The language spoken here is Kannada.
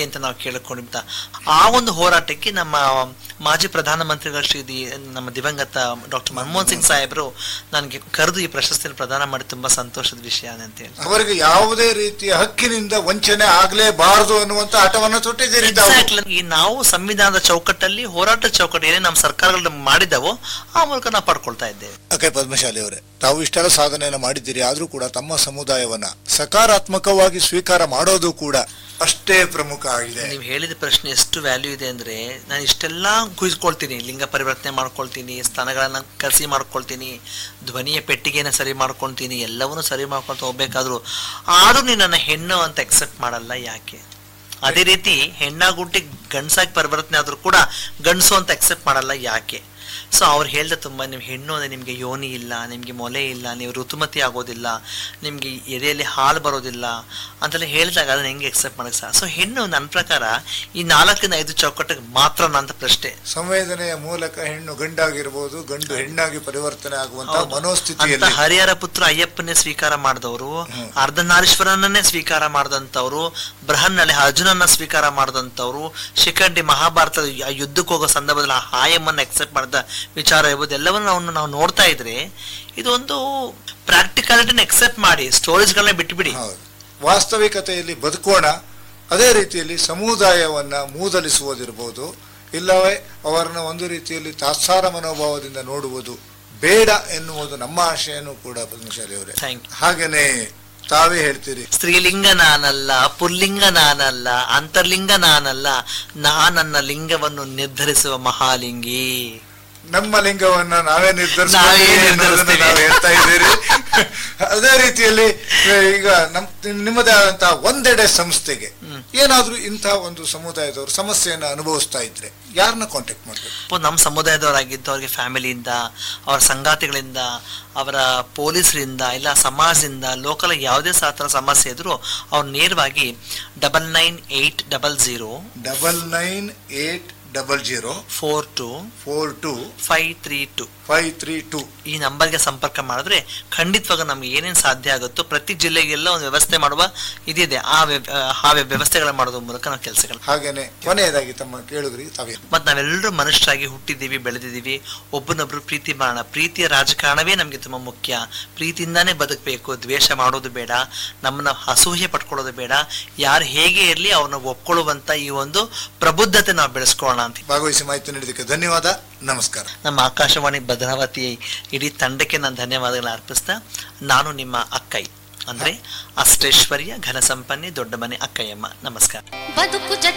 ಅಂತ ನಾವು ಕೇಳಿಕೊಂಡಿದ್ದ ಆ ಒಂದು ಹೋರಾಟಕ್ಕೆ ನಮ್ಮ ಮಾಜಿ ಪ್ರಧಾನಮಂತ್ರಿಗಳು ಶ್ರೀ ದಿ- ನಮ್ಮ ದಿವಂಗತ ಡಾಕ್ಟರ್ ಮನಮೋಹನ್ ಸಿಂಗ್ ಸಾಹೇಬರು ನನಗೆ ಕರೆದು ಈ ಪ್ರಶಸ್ತಿಯನ್ನು ಪ್ರದಾನ ಮಾಡಿ ತುಂಬಾ ಸಂತೋಷದ ವಿಷಯ ಅಂತ ಹೇಳಿ ಅವರಿಗೆ ಯಾವುದೇ ರೀತಿಯ ಹಕ್ಕಿನಿಂದ ವಂಚನೆ ಆಗ್ಲೇಬಾರದು ಅನ್ನುವಂತ ಹಠವನ್ನು ತೊಟ್ಟಿದ್ದೀರಿ ತಾವು. Exactly. ಈ ನಾವು ಸಂವಿಧಾನದ ಚೌಕಟ್ಟಲ್ಲಿ ಹೋರಾಟ ಚೌಕಟ್ಟು ಏನೇ ನಮ್ಮ ಸರ್ಕಾರಗಳು ಮಾಡಿದವೋ ಆ ಮೂಲಕ ನಾವು ಪಡ್ಕೊಳ್ತಾ ಇದ್ದೇವೆ ಓಕೆ ಪದ್ಮಶಾಲಿ ಅವರೇ ತಾವು ಇಷ್ಟೆಲ್ಲ ಸಾಧನೆಯನ್ನು ಮಾಡಿದ್ದೀರಿ ಆದ್ರೂ ಕೂಡ ತಮ್ಮ ಸಮುದಾಯವನ್ನ ಸಕಾರಾತ್ಮಕವಾಗಿ ಸ್ವೀಕಾರ ಮಾಡೋದು ಕೂಡ ಅಷ್ಟೇ ಪ್ರಮುಖ ಆಗಿದೆ ನೀವು ಹೇಳಿದ ಪ್ರಶ್ನೆ ಎಷ್ಟು ವ್ಯಾಲ್ಯೂ ಇದೆ ಅಂದ್ರೆ ನಾನು ಇಷ್ಟೆಲ್ಲ ಕುಯ್ಸ್ಕೊಳ್ತೀನಿ ಲಿಂಗ ಪರಿವರ್ತನೆ ಮಾಡ್ಕೊಳ್ತೀನಿ ಸ್ಥಾನಗಳನ್ನ ಕಸಿ ಮಾಡ್ಕೊಳ್ತೀನಿ ಧ್ವನಿಯ ಪೆಟ್ಟಿಗೆನ ಸರಿ ಮಾಡ್ಕೊಳ್ತೀನಿ ಎಲ್ಲವನ್ನೂ ಸರಿ ಮಾಡ್ಕೊಳ್ತಾ ಹೋಗ್ಬೇಕಾದ್ರು ಆದ್ರೂ ನೀನು ನನ್ನ ಹೆಣ್ಣು ಅಂತ ಎಕ್ಸೆಪ್ಟ್ ಮಾಡಲ್ಲ ಯಾಕೆ ಅದೇ ರೀತಿ ಹೆಣ್ಣಾಗುಟ್ಟಿ ಗಂಡಸಾಗಿ ಪರಿವರ್ತನೆ ಆದ್ರೂ ಕೂಡ ಗಂಡಸು ಅಂತ ಎಕ್ಸೆಪ್ಟ್ ಮಾಡಲ್ಲ ಯಾಕೆ ಸೊ ಅವ್ರು ಹೇಳ್ದೆ ತುಂಬಾ ನೀವು ಹೆಣ್ಣು ಅಂದ್ರೆ ನಿಮ್ಗೆ ಯೋನಿ ಇಲ್ಲ ನಿಮ್ಗೆ ಮೊಲೆ ಇಲ್ಲ ನೀವು ಋತುಮತಿ ಆಗೋದಿಲ್ಲ ನಿಮ್ಗೆ ಎದೆಯಲ್ಲಿ ಹಾಲು ಬರೋದಿಲ್ಲ ಅಂತೆಲ್ಲ ಹೇಳಿದಾಗ ಅದನ್ನ ಹೆಂಗೆ ಎಕ್ಸೆಪ್ಟ್ ಮಾಡಕ್ ಸಹ ಸೊ ಹೆಣ್ಣು ನನ್ನ ಪ್ರಕಾರ ಈ ನಾಲ್ಕರಿಂದ ಐದು ಚೌಕಟ್ಟಿಗೆ ಮಾತ್ರ ಅಂತ ಪ್ರಶ್ನೆ ಸಂವೇದನೆಯ ಮೂಲಕ ಹೆಣ್ಣು ಗಂಡಾಗಿರ್ಬೋದು ಗಂಡು ಹೆಣ್ಣಾಗಿ ಪರಿವರ್ತನೆ ಆಗುವಂತ ಹೌದು. ಅಂತ ಮನೋಸ್ಥಿತಿಯಲ್ಲಿ ಹರಿಹರ ಪುತ್ರ ಅಯ್ಯಪ್ಪನೇ ಸ್ವೀಕಾರ ಮಾಡಿದವರು ಅರ್ಧನಾರೀಶ್ವರನನ್ನೇ ಸ್ವೀಕಾರ ಮಾಡಿದಂಥವ್ರು ಬೃಹನ್ನಳೆ ಅರ್ಜುನನ್ನ ಸ್ವೀಕಾರ ಮಾಡಿದಂಥವ್ರು ಶಿಖಂಡಿ ಮಹಾಭಾರತದ ಯು- ಯುದ್ಧಕ್ಕೆ ಹೋಗೋ ಸಂದರ್ಭದಲ್ಲಿ ಆ ಹಾಯಮ್ಮನ್ನ ಎಕ್ಸೆಪ್ಟ್ ಮಾಡಿದ ವಿಚಾರ ಇರ್ಬೋದು ಎಲ್ಲವನ್ನು ನಾವು ನಾವು ನೋಡ್ತಾ ಇದ್ರೆ ಇದೊಂದು ಪ್ರಾಕ್ಟಿಕಾಲಿಟಿನ ಎಕ್ಸೆಪ್ಟ್ ಮಾಡಿ ಸ್ಟೋರೀಸ್ಗಳನ್ನ ಬಿಟ್ಬಿಡಿ ಹೌದು. ವಾಸ್ತವಿಕತೆಯಲ್ಲಿ ಬದುಕೋಣ ಅದೇ ರೀತಿಯಲ್ಲಿ ಸಮುದಾಯವನ್ನ ಮೂದಲಿಸುವುದಿರ್ಬೋದು ಇಲ್ಲವೇ ಅವರನ್ನ ಒಂದು ರೀತಿಯಲ್ಲಿ ತಾತ್ಸಾರ ಮನೋಭಾವದಿಂದ ನೋಡುವುದು ಬೇಡ ಎನ್ನುವುದು ನಮ್ಮ ಆಶಯನೂ ಕೂಡ ಪದ್ಮಶಾಲಿ ಅವರೇ ಥ್ಯಾಂಕ್ ಯು ಹಾಗೇನೆ ತಾವೇ ಹೇಳ್ತೀರಿ ಸ್ತ್ರೀಲಿಂಗ ನಾನಲ್ಲ ಪುಲ್ಲಿಂಗ ನಾನಲ್ಲ ಅಂತರ್ಲಿಂಗ ನಾನಲ್ಲ ನಾನನ್ನ ಲಿಂಗವನ್ನು ನಿರ್ಧರಿಸುವ ಮಹಾಲಿಂಗಿ ನಮ್ಮ ಲಿಂಗವನ್ನ ನಾವೇ ನಿರ್ಧರಿಸ್ತೀವಿ ನಾವೇ ಅನ್ನೋದನ್ನ ನಿರ್ಧರಿಸ್ತೀವಿ. ನಾವು ಹೇಳ್ತಾ ಇದ್ದೀರಿ ಅದೇ ರೀತಿಯಲ್ಲಿ ಏ, ಈಗ ನಮ್ ನಿಮ್ಮದೇ ಆದಂತಹ ಒಂದೆಡೆ ಸಂಸ್ಥೆಗೆ ಹ್ಮ್. ಏನಾದ್ರೂ ಇಂತಹ ಒಂದು ಸಮುದಾಯದವರು ಸಮಸ್ಯೆಯನ್ನ ಅನುಭವಿಸ್ತಾ ಇದ್ರೆ ಯಾರನ್ನ ಕಾಂಟ್ಯಾಕ್ಟ್ ಮಾಡ್ಬೇಕು ಅಪ್ಪ ನಮ್ಮ ಸಮುದಾಯದವರಾಗಿದ್ದು ಅವ್ರಿಗೆ ಫ್ಯಾಮಿಲಿಯಿಂದ ಅವರ ಸಂಗಾತಿಗಳಿಂದ ಅವರ ಪೊಲೀಸರಿಂದ ಇಲ್ಲ ಸಮಾಜದಿಂದ ಲೋಕಲ್ ಯಾವುದೇ ಸಹ ಥರ ಸಮಸ್ಯೆ ಇದ್ರೂ ಅವ್ರು ನೇರವಾಗಿ double nine eight double zero double nine eight double zero four two four two five three two five three two ಈ ನಂಬರ್ಗೆ ಸಂಪರ್ಕ ಮಾಡಿದ್ರೆ ಖಂಡಿತವಾಗ ನಮ್ಗೆ ಏನೇನು ಸಾಧ್ಯ ಆಗುತ್ತೋ ಪ್ರತಿ ಜಿಲ್ಲೆಗೆಲ್ಲ ಒಂದು ವ್ಯವಸ್ಥೆ ಮಾಡುವ ಇದಿದೆ ಆ ವ್ಯವ- ಆ ವ್ಯ- ವ್ಯವಸ್ಥೆಗಳ ಮಾಡೋದ್ರ ಮೂಲಕ ನಾವು ಕೆಲಸಗಳು ಹಾಗೇನೆ ಕೊನೆಯದಾಗಿ ತಮ್ಮ ಕೇಳುಗ್ರಿ ತಾವೇ ಮತ್ ನಾವೆಲ್ಲರೂ ಮನುಷ್ಯರಾಗಿ ಹುಟ್ಟಿದ್ದೀವಿ ಬೆಳೆದಿದ್ದೀವಿ ಒಬ್ಬನೊಬ್ರು ಪ್ರೀತಿ ಮಾಡೋಣ ಪ್ರೀತಿಯ ರಾಜಕಾರಣವೇ ನಮ್ಗೆ ತುಂಬಾ ಮುಖ್ಯ ಪ್ರೀತಿಯಿಂದಾನೇ ಬದುಕಬೇಕು ದ್ವೇಷ ಮಾಡೋದು ಬೇಡ ನಮ್ಮನ್ನ ಅಸೂಹೆ ಪಡ್ಕೊಳ್ಳೋದು ಬೇಡ ಯಾರು ಹೇಗೆ ಇರಲಿ ಅವ್ರನ್ನ ಒಪ್ಕೊಳ್ಳುವಂತ ಈ ಒಂದು ಪ್ರಬುದ್ಧತೆ ನಾವು ಬೆಳೆಸ್ಕೊಳ್ಳೋಣ ಅಂತ ಭಾಗವಹಿಸಿ ಮಾಹಿತಿ ನೀಡಿದ್ದಕ್ಕೆ ಧನ್ಯವಾದ ನಮಸ್ಕಾರ ನಮ್ಮ ಆಕಾಶವಾಣಿ ಭದ್ರಾವತಿ ಇಡೀ ತಂಡಕ್ಕೆ ನಾನು ಧನ್ಯವಾದಗಳನ್ನ ಅರ್ಪಿಸ್ತಾ ನಾನು ನಿಮ್ಮ ಅಕ್ಕೈ ಅಂದ್ರೆ ಅಷ್ಟೈಶ್ವರ್ಯ ಘನ ಸಂಪನ್ನೆ ದೊಡ್ಡ ಮನೆ ಅಕ್ಕಯ್ಯಮ್ಮ ನಮಸ್ಕಾರ ಬದುಕು